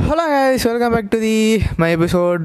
hello guys welcome back to the my episode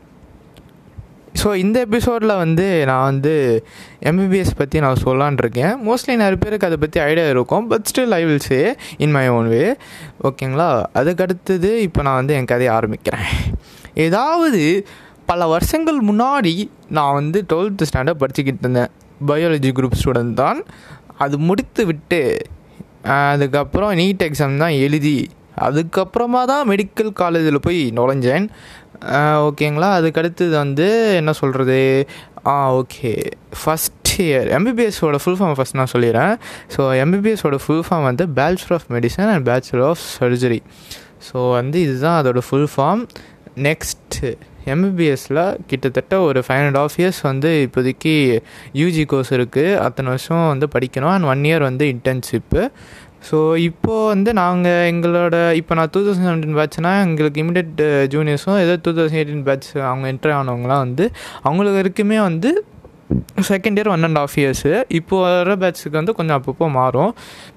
so இந்த எபிசோடில் வந்து நான் வந்து எம்பிபிஎஸ் பற்றி நான் சொல்லலான் இருக்கேன் மோஸ்ட்லி நிறைய பேருக்கு அதை பற்றி ஐடியா இருக்கும் but still I will say in my own way ஓகேங்களா அதுக்கடுத்தது இப்போ நான் வந்து என் கதையை ஆரம்பிக்கிறேன் ஏதாவது பல வருஷங்கள் முன்னாடி நான் வந்து டுவெல்த்து ஸ்டாண்டர்ட் படிச்சுக்கிட்டு இருந்தேன் பயாலஜி குரூப் ஸ்டூடெண்ட் தான் அது முடித்து விட்டு அதுக்கப்புறம் நீட் எக்ஸாம் தான் எழுதி அதுக்கப்புறமா தான் மெடிக்கல் காலேஜில் போய் நுழைஞ்சேன் ஓகேங்களா அதுக்கடுத்தது வந்து என்ன சொல்கிறது ஆ ஓகே ஃபஸ்ட் இயர் எம்பிபிஎஸோட ஃபுல் ஃபார்ம் ஃபஸ்ட் நான் சொல்லிடுறேன் ஸோ எம்பிபிஎஸோட ஃபுல் ஃபார்ம் வந்து bachelor of medicine and bachelor of surgery so வந்து இதுதான் அதோட ஃபுல் ஃபார்ம் நெக்ஸ்ட்டு எம்பிபிஎஸ்சில் கிட்டத்தட்ட ஒரு ஃபைவ் அண்ட் ஆஃப் இயர்ஸ் வந்து இப்போதைக்கு யூஜி கோர்ஸ் இருக்குது அத்தனை வருஷம் வந்து படிக்கணும் அண்ட் ஒன் இயர் வந்து இன்டர்ன்ஷிப்பு ஸோ இப்போது வந்து நாங்கள் எங்களோட இப்போ நான் டூ தௌசண்ட் செவன்டீன் பேட்ச்னா எங்களுக்கு இமிடியட் ஜூனியர்ஸும் ஏதோ டூ தௌசண்ட் எயிட்டீன் பேட்ச் அவங்க என்ட்ரி ஆனவங்களாம் வந்து அவங்களுக்கு வரைக்குமே வந்து second year one and half years இப்போ வர பேட்ச்சுக்கு வந்து கொஞ்சம் அப்பப்போ மாறும்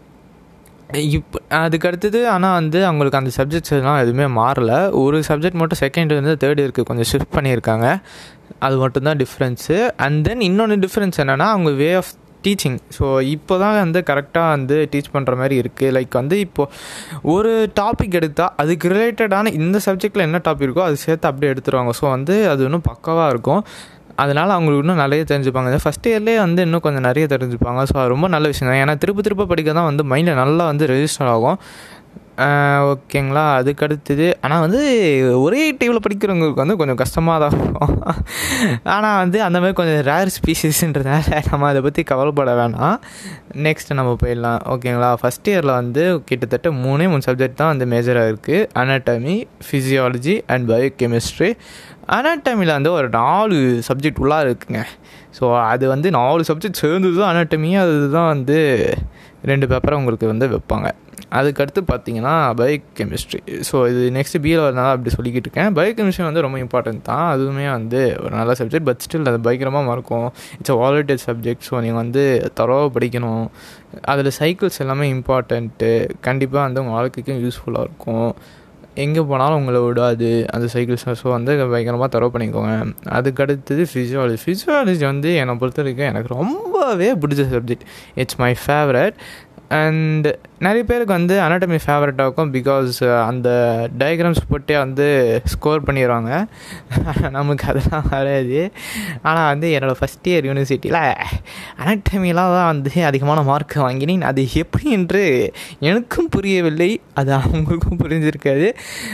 இப்போ அதுக்கு அடுத்தது ஆனால் வந்து அவங்களுக்கு அந்த சப்ஜெக்ட்ஸ் எல்லாம் எதுவுமே மாறல ஒரு சப்ஜெக்ட் மட்டும் செகண்ட் வந்து தேர்ட் இயருக்கு கொஞ்சம் ஷிஃப்ட் பண்ணியிருக்காங்க அது மட்டும்தான் டிஃப்ரென்ஸு அண்ட் தென் இன்னொன்று டிஃப்ரென்ஸ் என்னென்னா அவங்க வே ஆஃப் டீச்சிங் ஸோ இப்போ தான் வந்து கரெக்டாக வந்து டீச் பண்ணுற மாதிரி இருக்குது லைக் வந்து இப்போது ஒரு டாபிக் எடுத்தால் அதுக்கு ரிலேட்டடான இந்த சப்ஜெக்டில் என்ன டாபிக் இருக்கோ அது சேர்த்து அப்படியே எடுத்துருவாங்க ஸோ வந்து அது இன்னும் பக்கவாக இருக்கும் அதனால் அவங்களுக்கு இன்னும் நிறைய தெரிஞ்சுப்பாங்க ஃபஸ்ட் இயர்லேயே வந்து இன்னும் கொஞ்சம் நிறைய தெரிஞ்சுப்பாங்க ஸோ அது ரொம்ப நல்ல விஷயம் தான் ஏன்னா திரும்ப திரும்ப படிக்க தான் வந்து மைண்டில் நல்லா வந்து ரெஜிஸ்டர் ஆகும் ஓகேங்களா அதுக்கு அடுத்தது ஆனால் வந்து ஒரே டீமில் படிக்கிறவங்களுக்கு வந்து கொஞ்சம் கஷ்டமாக தான் இருக்கும் ஆனால் வந்து அந்த மாதிரி கொஞ்சம் ரேர் ஸ்பீஷிஸ்ன்றதால நம்ம அதை பற்றி கவலைப்பட வேணாம் நெக்ஸ்ட் நம்ம போயிடலாம் ஓகேங்களா ஃபஸ்ட் இயரில் வந்து கிட்டத்தட்ட மூணே மூணு சப்ஜெக்ட் தான் வந்து மேஜராக இருக்குது anatomy physiology and bio chemistry அனாட்டமியில் வந்து ஒரு நாலு சப்ஜெக்ட் உள்ளாக இருக்குங்க ஸோ அது வந்து நாலு சப்ஜெக்ட் சேர்ந்து தான் அனாட்டமி அதுதான் வந்து ரெண்டு பேப்பரை உங்களுக்கு வந்து வைப்பாங்க அதுக்கடுத்து பார்த்தீங்கன்னா பயோ கெமிஸ்ட்ரி ஸோ இது நெக்ஸ்ட் பிஏல வரனால அப்படி சொல்லிக்கிட்டு இருக்கேன் பயோ கெமிஸ்ட்ரி வந்து ரொம்ப இம்பார்ட்டன்ட் தான் அதுவுமே வந்து ஒரு நல்ல சப்ஜெக்ட் பட் ஸ்டில் அது பயங்கரமாக இருக்கும் it's a vaunted subject so நீங்கள் வந்து தரவாக படிக்கணும் அதில் சைக்கிள்ஸ் எல்லாமே இம்பார்ட்டண்ட்டு கண்டிப்பாக வந்து உங்கள் வாழ்க்கைக்கும் யூஸ்ஃபுல்லாக இருக்கும் எங்கே போனாலும் உங்களை விடாது அந்த சைக்கிள்ஸ் ஸோ வந்து பயங்கரமாக தரவு பண்ணிக்கோங்க அதுக்கடுத்தது ஃபிசியாலஜி ஃபிசியாலஜி வந்து என்னை பொறுத்த வரைக்கும் எனக்கு ரொம்பவே பிடிச்ச subject it's my favourite and நிறைய பேருக்கு வந்து அனாட்டமி ஃபேவரட்டாக இருக்கும் பிகாஸ் அந்த டயக்ராம்ஸ் போட்டே வந்து ஸ்கோர் பண்ணிடுவாங்க நமக்கு அதெல்லாம் வராது ஆனால் வந்து என்னோடய ஃபஸ்ட் இயர் யூனிவர்சிட்டியில் அனாட்டமிலாம் தான் வந்து அதிகமான மார்க் வாங்கினேன் அது எப்படி என்று எனக்கும் புரியவில்லை அது அவங்களுக்கும் புரிஞ்சிருக்காது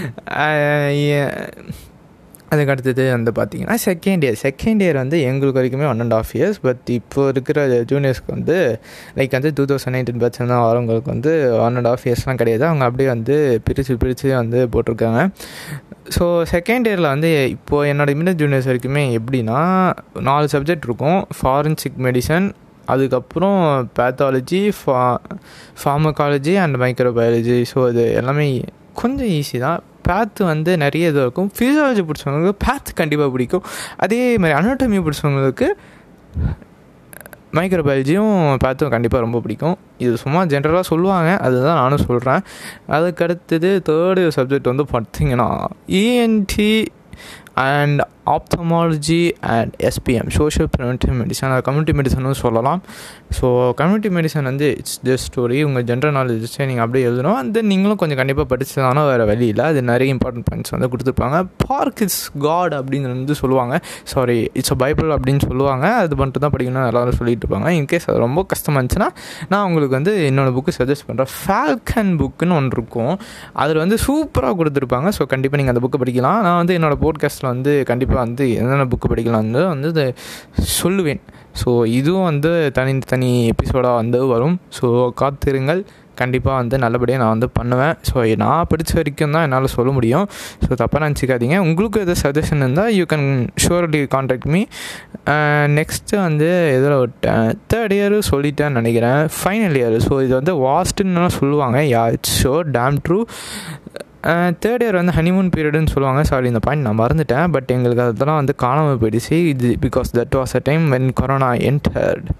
அதுக்கு அடுத்தது வந்து பார்த்தீங்கன்னா செகண்ட் இயர் செகண்ட் இயர் வந்து எங்களுக்கு வரைக்குமே one and half years but இப்போ இருக்கிற ஜூனியர்ஸ்க்கு வந்து லைக் வந்து டூ தௌசண்ட் நைன்டீன் பேட்ச் தான் வரவங்களுக்கு வந்து ஒன் அண்ட் ஆஃப் இயர்ஸ்லாம் கிடையாது அவங்க அப்படியே வந்து பிரித்து பிரித்து வந்து போட்டிருக்காங்க ஸோ செகண்ட் இயரில் வந்து இப்போது என்னோடய இமிடியட் ஜூனியர்ஸ் வரைக்குமே எப்படின்னா நாலு சப்ஜெக்ட் இருக்கும் ஃபாரன்சிக் மெடிசன் அதுக்கப்புறம் பேத்தாலஜி ஃபா ஃபார்மகாலஜி அண்ட் மைக்ரோபயாலஜி ஸோ இது எல்லாமே கொஞ்சம் ஈஸி தான் பேத்து வந்து நிறைய இது இருக்கும் ஃபிசியாலஜி பிடிச்சவங்களுக்கு பேத்து கண்டிப்பாக பிடிக்கும் அதே மாதிரி அனாட்டமி பிடிச்சவங்களுக்கு மைக்ரோபயாலஜியும் பேத்தும் கண்டிப்பாக ரொம்ப பிடிக்கும் இது சும்மா ஜென்ரலாக சொல்லுவாங்க அதுதான் நானும் சொல்கிறேன் அதுக்கடுத்தது தேர்டு சப்ஜெக்ட் வந்து பார்த்திங்கன்னா ENT and ophthalmology and SPM social preventive medicine அது கம்யூனிட்டி மெடிசனும் சொல்லலாம் ஸோ கம்யூனிட்டி மெடிசன் வந்து இட்ஸ் ஜஸ்ட் ஸ்டோரி உங்கள் ஜென்ரல் நாலேஜ் நீங்கள் அப்படியே எழுதணும் அண்ட் தென் நீங்களும் கொஞ்சம் கண்டிப்பாக படிச்சதானோ வேறு வழி இல்லை அது நிறைய இம்பார்ட்டன்ட் பாயிண்ட்ஸ் வந்து கொடுத்துருப்பாங்க பார்க் இஸ் காட் அப்படின்னு வந்து சொல்லுவாங்க சாரி இட்ஸ் அ பைபிள் அப்படின்னு சொல்லுவாங்க அது மட்டும் தான் படிக்கணும்னு எல்லாரும் சொல்லிட்டு இருப்பாங்க இன்கேஸ் அது ரொம்ப கஷ்டமாக இருந்துச்சுன்னா நான் உங்களுக்கு வந்து என்னோடய புக்கு சஜஸ்ட் பண்ணுறேன் ஃபால்கன் புக்குன்னு ஒன்று இருக்கும் அதில் வந்து சூப்பராக கொடுத்துருப்பாங்க ஸோ கண்டிப்பாக நீங்கள் அந்த புக்கை படிக்கலாம் நான் வந்து என்னோடய போட்காஸ்ட்டில் வந்து கண்டிப்பாக வந்து என்னென்ன புக்கு படிக்கலாம்னு வந்து இதை சொல்லுவேன் ஸோ இதுவும் வந்து தனி தனி எபிசோடாக வந்து வரும் ஸோ காத்திருங்கள் கண்டிப்பாக வந்து நல்லபடியாக நான் வந்து பண்ணுவேன் ஸோ நான் படித்த வரைக்கும் தான் என்னால் சொல்ல முடியும் ஸோ தப்பாக நினச்சிக்காதீங்க உங்களுக்கு எதாவது சஜஷன் இருந்தால் you can surely contact me next வந்து எதில் விட்டேன் தேர்ட் இயரு சொல்லிட்டேன்னு நினைக்கிறேன் ஃபைனல் இயர் ஸோ இது வந்து வாஸ்ட்டுன்னு சொல்லுவாங்க yeah it's so damn true third year வந்து ஹனிமூன் பீரியடுன்னு சொல்லுவாங்க சாரி இந்த பாயிண்ட் நான் மறந்துட்டேன் பட் எங்களுக்கு அதெல்லாம் வந்து காணாமல் போயிடுச்சு இது because that was a time when corona entered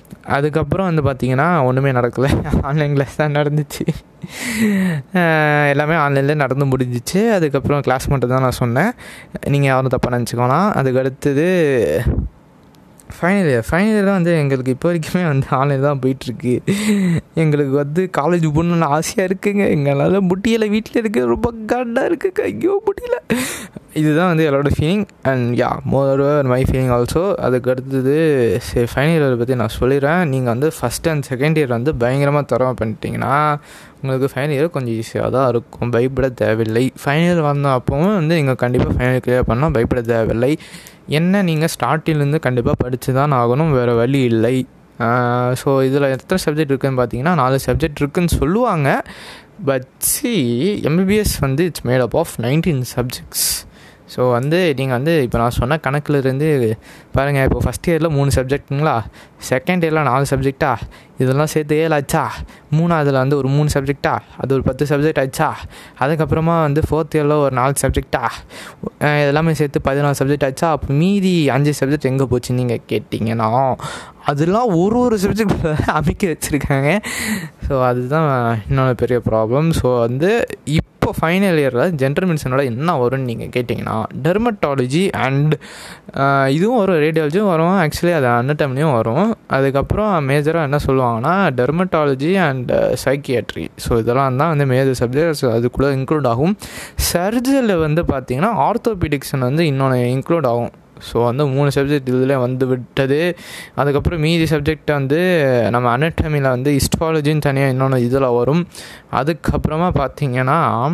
அதுக்கப்புறம் வந்து பார்த்திங்கன்னா ஒன்றுமே நடக்கலை ஆன்லைன் கிளாஸ் தான் நடந்துச்சு எல்லாமே ஆன்லைனில் நடந்து முடிஞ்சிச்சு அதுக்கப்புறம் கிளாஸ் மட்டும் தான் நான் சொன்னேன் நீங்கள் யாரும் தப்பாக நினச்சிக்கோலாம் அதுக்கு அடுத்தது ஃபைனல் இயர் ஃபைனல் இயர் தான் வந்து எங்களுக்கு இப்போ வரைக்குமே வந்து ஆன்லைன் தான் போயிட்டுருக்கு எங்களுக்கு வந்து காலேஜ் போகணுன்னு ஆசையாக இருக்குங்க எங்களால் முடியலை வீட்டில் இருக்க ரொம்ப கண்டாக இருக்குங்க ஐயோ முடியல இதுதான் வந்து என்னோடய feeling and yeah more my feeling also அதுக்கு அடுத்தது சரி ஃபைனல் இயரை பற்றி நான் சொல்லிடுறேன் நீங்கள் வந்து ஃபஸ்ட் அண்ட் செகண்ட் இயர் வந்து பயங்கரமாக திறமை பண்ணிட்டீங்கன்னா உங்களுக்கு ஃபைனல் இயர் கொஞ்சம் ஈஸியாக தான் இருக்கும் பயப்பட தேவையில்லை ஃபைனல் இயர் வந்த அப்போவும் வந்து நீங்கள் கண்டிப்பாக ஃபைனல் கிளியர் பண்ணால் பயப்பட தேவையில்லை என்ன நீங்கள் ஸ்டார்டிங்லேருந்து கண்டிப்பாக படித்து தான் ஆகணும் வேறு வழி இல்லை ஸோ இதில் எத்தனை சப்ஜெக்ட் இருக்குதுன்னு பார்த்தீங்கன்னா நாலு சப்ஜெக்ட் இருக்குதுன்னு சொல்லுவாங்க பட் சி எம்பிபிஎஸ் வந்து it's made up of nineteen subjects so வந்து நீங்கள் வந்து இப்போ நான் சொன்ன கணக்கில் இருந்து பாருங்கள் இப்போ ஃபஸ்ட் இயரில் மூணு சப்ஜெக்ட்டுங்களா செகண்ட் இயரில் நாலு சப்ஜெக்டா இதெல்லாம் சேர்த்து ஏழு ஆச்சா மூணாவதில் வந்து ஒரு மூணு சப்ஜெக்டா அது ஒரு பத்து சப்ஜெக்ட் ஆச்சா அதுக்கப்புறமா வந்து ஃபோர்த் இயரில் ஒரு நாலு சப்ஜெக்டா எல்லாமே சேர்த்து பதினாலு சப்ஜெக்ட் ஆச்சா அப்போ மீதி அஞ்சு சப்ஜெக்ட் எங்கே போச்சுன்னு நீங்கள் கேட்டிங்கன்னா அதெல்லாம் ஒரு ஒரு சப்ஜெக்ட் அமைக்க வச்சுருக்காங்க ஸோ அதுதான் இன்னொரு பெரிய ப்ராப்ளம் ஸோ வந்து இப்போ ஃபைனல் இயரில் ஜென்ரல் மெடிசனோட என்ன வரும்னு நீங்கள் கேட்டிங்கன்னா டெர்மட்டாலஜி அண்ட் இதுவும் வரும் ரேடியாலஜியும் வரும் ஆக்சுவலி அது அன்னட்டம்லேயும் வரும் அதுக்கப்புறம் மேஜராக என்ன சொல்லுவாங்கன்னா டெர்மட்டாலஜி அண்ட் சைக்கியாட்ரி ஸோ இதெல்லாம் தான் வந்து மேஜர் சப்ஜெக்ட்ஸ் அதுக்குள்ளே இன்க்ளூட் ஆகும் சர்ஜரியில் வந்து பார்த்திங்கன்னா ஆர்த்தோபீடிக்ஸன் வந்து இன்னொன்று இன்க்ளூட் ஆகும் ஸோ வந்து மூணு சப்ஜெக்ட் இதில் வந்து விட்டது அதுக்கப்புறம் மீதி சப்ஜெக்ட் வந்து நம்ம அனட்டமியில் வந்து ஹிஸ்டாலஜின்னு தனியாக இன்னொன்று இதில் வரும் அதுக்கப்புறமா பார்த்திங்கன்னா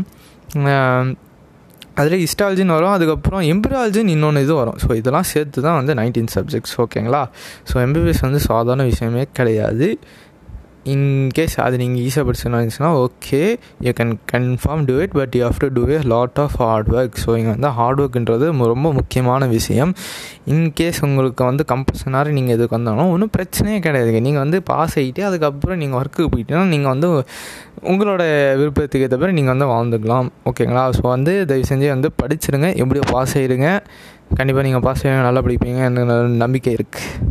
அதில் ஹிஸ்டாலஜின்னு வரும் அதுக்கப்புறம் எம்பிராலஜின்னு இன்னொன்று இது வரும் ஸோ இதெல்லாம் சேர்த்து தான் வந்து நைன்டீன் சப்ஜெக்ட்ஸ் ஓகேங்களா ஸோ எம்பிபிஎஸ் வந்து சாதாரண விஷயமே கிடையாது இன்கேஸ் அது நீங்கள் ஈஸியாக படிச்சுன்னா okay you can confirm do it but you have to do a lot of hard work so இங்கே வந்து ஹார்ட் ஒர்க்குன்றது ரொம்ப முக்கியமான விஷயம் இன்கேஸ் உங்களுக்கு வந்து கம்பல்சனாரி நீங்கள் இதுக்கு வந்தாலும் ஒன்றும் பிரச்சனையே கிடையாதுங்க நீங்கள் வந்து பாஸ் ஆகிட்டு அதுக்கப்புறம் நீங்கள் ஒர்க்குக்கு போயிட்டீங்கன்னா நீங்கள் வந்து உங்களோட விருப்பத்துக்கு ஏற்ற மாதிரி நீங்கள் வந்து வாழ்ந்துக்கலாம் ஓகேங்களா ஸோ வந்து தயவு செஞ்சு வந்து படிச்சிருங்க எப்படியோ பாஸ் ஆகிடுங்க கண்டிப்பாக நீங்கள் பாஸ் ஆகிடுங்க நல்லா படிப்பீங்க எனக்கு நம்பிக்கை இருக்குது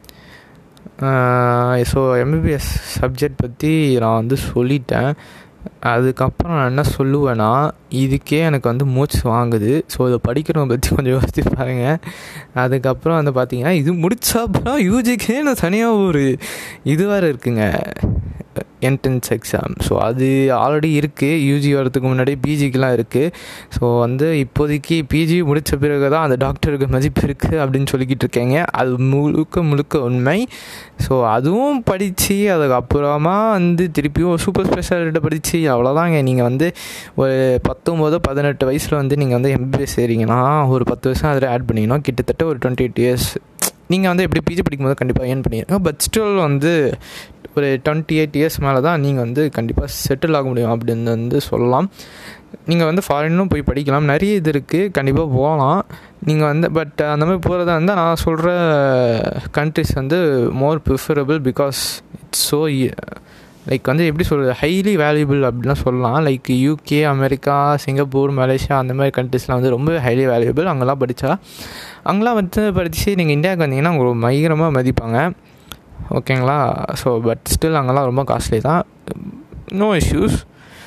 ஸோ எம்பிபிஎஸ் சப்ஜெக்ட் பற்றி நான் வந்து சொல்லிட்டேன் அதுக்கப்புறம் நான் என்ன சொல்லுவேன்னா இதுக்கே எனக்கு வந்து மூச்சு வாங்குது ஸோ இதை படிக்கிறவங்க பற்றி கொஞ்சம் யோசிச்சு பாருங்கள் அதுக்கப்புறம் வந்து பார்த்தீங்கன்னா இது முடிச்ச அப்புறம் யூஜிக்கே நான் தனியாக ஒரு இது வேறு இருக்குங்க என்ட்ரன்ஸ் எக்ஸாம் ஸோ அது ஆல்ரெடி இருக்குது யூஜி வரதுக்கு முன்னாடி பிஜிக்கெலாம் இருக்குது ஸோ வந்து இப்போதைக்கு பிஜி முடித்த பிறகு தான் அந்த டாக்டருக்கு மதிப்பு இருக்குது அப்படின்னு சொல்லிக்கிட்டு இருக்கேங்க அது முழுக்க முழுக்க உண்மை ஸோ அதுவும் படித்து அதுக்கப்புறமா வந்து திருப்பியும் சூப்பர் ஸ்பெஷாலிட்ட படித்து அவ்வளோதாங்க நீங்கள் வந்து ஒரு பத்தொம்போதோ பதினெட்டு வயசில் வந்து நீங்கள் வந்து எம்பிபிஎஸ் செய்கிறீங்கன்னா ஒரு பத்து வருஷம் அதில் ஆட் பண்ணிங்கன்னா கிட்டத்தட்ட ஒரு டுவெண்ட்டி எயிட் இயர்ஸ் நீங்கள் வந்து எப்படி பிஜி படிக்கும்போது கண்டிப்பாக ஏர்ன் பண்ணிடுங்க பட் ஸ்டில் வந்து ஒரு டுவெண்ட்டி எயிட் இயர்ஸ் மேலே தான் நீங்கள் வந்து கண்டிப்பாக செட்டில் ஆக முடியும் அப்படின்னு வந்து சொல்லலாம் நீங்கள் வந்து ஃபாரினும் போய் படிக்கலாம் நிறைய இது இருக்குது கண்டிப்பாக போகலாம் நீங்கள் வந்து பட் அந்த மாதிரி போகிறதா இருந்தால் நான் சொல்கிற கண்ட்ரிஸ் வந்து more preferable because it's so like வந்து எப்படி சொல்கிறது ஹைலி வேல்யூபிள் அப்படின்லாம் சொல்லலாம் like UK America Singapore Malaysia அந்த மாதிரி கண்ட்ரிஸ்லாம் வந்து ரொம்ப ஹைலி வேல்யூபிள் அங்கெல்லாம் படித்தா அங்கெல்லாம் வந்து படித்து நீங்கள் இந்தியாவுக்கு வந்தீங்கன்னா உங்களுக்கு பயங்கரமாக மதிப்பாங்க ஓகேங்களா ஸோ பட் ஸ்டில் அங்கெல்லாம் ரொம்ப காஸ்ட்லி தான் நோ இஷ்யூஸ்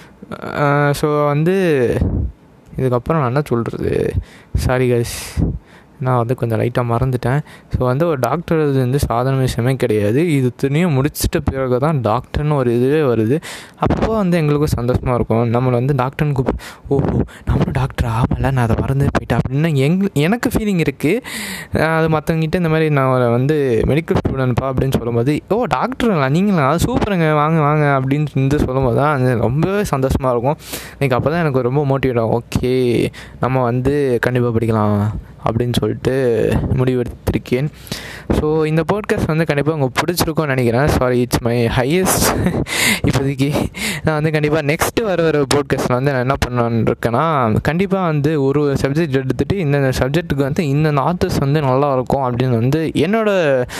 ஸோ வந்து இதுக்கப்புறம் நான் என்ன சொல்கிறது சாரி கைஸ் நான் வந்து கொஞ்சம் லைட்டாக மறந்துட்டேன் ஸோ வந்து ஒரு டாக்டர் இது வந்து சாதாரண விஷயமே கிடையாது இது துணியும் முடிச்சிட்ட பிறகு தான் டாக்டர்னு ஒரு இதுவே வருது அப்போ வந்து எங்களுக்கும் சந்தோஷமாக இருக்கும் நம்மளை வந்து டாக்டர்னு கூப்பிட்டு ஓஹோ நம்மளும் டாக்டர் ஆமல நான் அதை மறந்து போயிட்டேன் அப்படின்னு எங் எனக்கு ஃபீலிங் இருக்குது அது மற்றவங்கிட்ட இந்த மாதிரி நான் வந்து மெடிக்கல் ஸ்டூடெண்ட்ப்பா அப்படின்னு சொல்லும்போது ஓ டாக்டருங்களா நீங்களா சூப்பருங்க வாங்க வாங்க அப்படின்னு வந்து சொல்லும்போது தான் அது ரொம்பவே சந்தோஷமாக இருக்கும் எனக்கு அப்போ தான் எனக்கு ரொம்ப மோட்டிவேட் ஆகும் ஓகே நம்ம வந்து கண்டிப்பாக படிக்கலாம் அப்படின்னு சொல்லிட்டு முடிவெடுத்திருக்கேன் ஸோ இந்த போட்காஸ்ட் வந்து கண்டிப்பாக உங்களுக்கு பிடிச்சிருக்கும்னு நினைக்கிறேன் சாரி இட்ஸ் மை ஹையஸ்ட் இப்போதைக்கு நான் வந்து கண்டிப்பாக நெக்ஸ்ட்டு வர வர போட்காஸ்ட்டில் வந்து நான் என்ன பண்ணலான்னு இருக்கேன்னா கண்டிப்பாக வந்து ஒரு சப்ஜெக்ட் எடுத்துகிட்டு இந்த சப்ஜெக்ட்டுக்கு வந்து இந்த ஆத்தர்ஸ் வந்து நல்லா இருக்கும் அப்படின்னு வந்து என்னோட நான்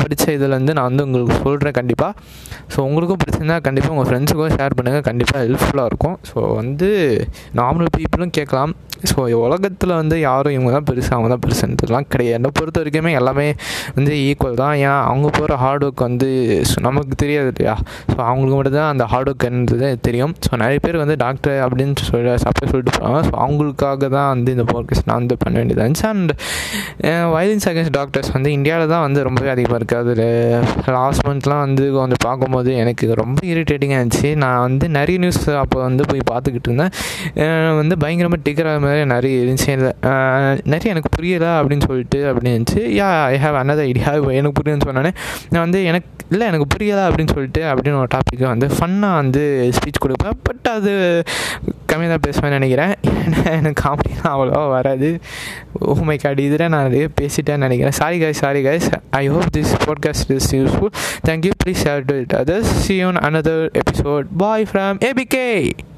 படித்த இதில் வந்து நான் வந்து உங்களுக்கு சொல்கிறேன் கண்டிப்பாக ஸோ உங்களுக்கும் பிடிச்சிருந்தா கண்டிப்பாக உங்கள் ஃப்ரெண்ட்ஸுக்கும் ஷேர் பண்ணுங்கள் கண்டிப்பாக ஹெல்ப்ஃபுல்லாக இருக்கும் ஸோ வந்து நார்மல் பீப்புளும் கேட்கலாம் ஸோ உலகத்தில் வந்து யாரும் இவங்க தான் பெருசு அவங்க தான் பெருசுன்றதுலாம் கிடையாது என்னை பொறுத்த வரைக்குமே எல்லாமே வந்து ஈக்குவல் தான் ஏன் அவங்க போகிற ஹார்ட் ஒர்க் வந்து நமக்கு தெரியாது இல்லையா ஸோ அவங்களுக்கு மட்டும் தான் அந்த ஹார்ட் ஒர்க்ன்றது தெரியும் ஸோ நிறைய பேர் வந்து டாக்டர் அப்படின்னு சொல்லி சப்போஸ் சொல்லிட்டு போகிறாங்க ஸோ அவங்களுக்காக தான் வந்து இந்த போர்க்கஸ் நான் வந்து பண்ண வேண்டியது இருந்துச்சு அண்ட் வயலன்ஸ் அகேன்ஸ்ட் டாக்டர்ஸ் வந்து இந்தியாவில் தான் வந்து ரொம்பவே அதிகமாக இருக்குது அதில் லாஸ்ட் மந்த்லாம் வந்து கொஞ்சம் பார்க்கும்போது எனக்கு ரொம்ப இரிட்டேட்டிங்காக இருந்துச்சு நான் வந்து நிறைய நியூஸ் அப்போ வந்து போய் பார்த்துக்கிட்டு இருந்தேன் வந்து பயங்கரமாக டிக்கர் மாதிரி நிறைய இருந்துச்சு நிறைய எனக்கு புரியலை அப்படின்னு சொல்லிட்டு அப்படின்னு இருந்துச்சு yeah I have another idea எனக்கு புரியுதுன்னு சொன்னானே நான் வந்து எனக்கு இல்லை எனக்கு புரியலை அப்படின்னு சொல்லிட்டு அப்படின்னு ஒரு டாப்பிக்கை வந்து ஃபன்னாக வந்து ஸ்பீச் கொடுப்பேன் பட் அது கம்மியாக தான் பேசுவேன்னு நினைக்கிறேன் எனக்கு காமெடிலாம் அவ்வளோவா வராது ஓமை கார்டு இதில் நான் நிறைய பேசிட்டேன்னு நினைக்கிறேன் sorry guys sorry guys I hope this podcast is useful thank you please share to it others see on another episode bye from APK